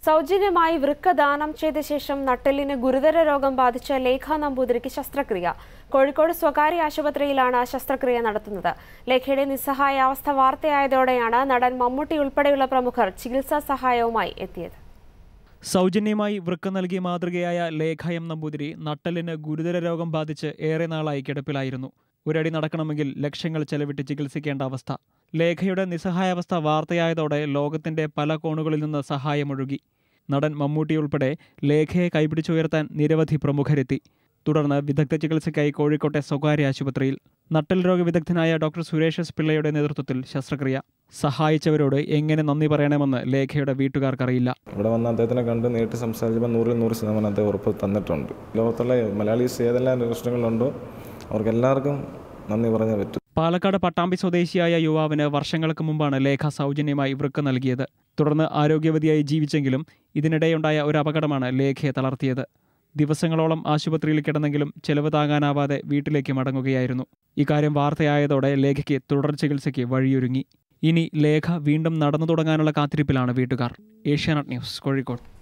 സൗജന്യമായി വൃക്ക ദാനം ചെയ്ത ശേഷം നട്ടെല്ലിന് ഗുരുതര രോഗം ബാധിച്ച ലേഖ നമ്പൂതിരിക്ക് ശസ്ത്രക്രിയ കോഴിക്കോട് സ്വകാര്യ ആശുപത്രിയിലാണ് ശസ്ത്രക്രിയ നടത്തുന്നത് ലേഖയുടെ നിസ്സഹായാവസ്ഥ വാർത്തയായതോടെയാണ് നടൻ മമ്മൂട്ടി ഉൾപ്പെടെയുള്ള പ്രമുഖർ ചികിത്സാ സഹായവുമായി എത്തിയത് സൗജന്യമായി വൃക്ക നൽകി മാതൃകയായ ലേഖ എം നമ്പൂതിരി നട്ടലിന് ഗുരുതര രോഗം ബാധിച്ച് ഏറെ നാളായി കിടപ്പിലായിരുന്നു ഒരടി നടക്കണമെങ്കിൽ ലക്ഷങ്ങൾ ചെലവിട്ട് ചികിത്സിക്കേണ്ട അവസ്ഥ ലേഖയുടെ നിസ്സഹായാവസ്ഥ വാർത്തയായതോടെ ലോകത്തിന്റെ പല കോണുകളിൽ നിന്ന് സഹായമൊഴുകി നടൻ മമ്മൂട്ടി ഉൾപ്പെടെ ലേഖയെ കൈപിടിച്ചുയർത്താൻ നിരവധി പ്രമുഖരെത്തി തുടർന്ന് വിദഗ്ധ ചികിത്സയ്ക്കായി കോഴിക്കോട്ടെ സ്വകാര്യ ആശുപത്രിയിൽ നട്ടൽ രോഗ വിദഗ്ധനായ ഡോക്ടർ സുരേഷ് എസ് പിള്ളയുടെ നേതൃത്വത്തിൽ ശസ്ത്രക്രിയ സഹായിച്ചവരോട് എങ്ങനെ നന്ദി പറയണമെന്ന് ലേഖയുടെ വീട്ടുകാർക്കറിയില്ല ഇവിടെ വന്ന് അദ്ദേഹത്തിനെ കണ്ട് നേരിട്ട് സംസാരിച്ചപ്പോൾ നൂറിൽ നൂറ് ശതമാനം അദ്ദേഹം ഉറപ്പ് തന്നിട്ടുണ്ട് ലോകത്തുള്ള മലയാളീസ് ഏതെല്ലാം പ്രശ്നങ്ങളുണ്ടോ അവർക്കെല്ലാവർക്കും നന്ദി പറഞ്ഞേ പറ്റൂ പാലക്കാട് പട്ടാമ്പി സ്വദേശിയായ യുവാവിന് വർഷങ്ങൾക്ക് മുമ്പാണ് ലേഖ സൗജന്യമായി വൃക്ക നൽകിയത് തുടർന്ന് ആരോഗ്യവതിയായി ജീവിച്ചെങ്കിലും ഇതിനിടെയുണ്ടായ ഒരു അപകടമാണ് ലേഖയെ തളർത്തിയത് ദിവസങ്ങളോളം ആശുപത്രിയിൽ കിടന്നെങ്കിലും ചെലവ് താങ്ങാനാവാതെ വീട്ടിലേക്ക് മടങ്ങുകയായിരുന്നു ഇക്കാര്യം വാർത്തയായതോടെ ലേഖയ്ക്ക് തുടർ ചികിത്സയ്ക്ക് വഴിയൊരുങ്ങി ഇനി ലേഖ വീണ്ടും നടന്നു തുടങ്ങാനുള്ള കാത്തിരിപ്പിലാണ് വീട്ടുകാർ ഏഷ്യാനെറ്റ് ന്യൂസ് കോഴിക്കോട്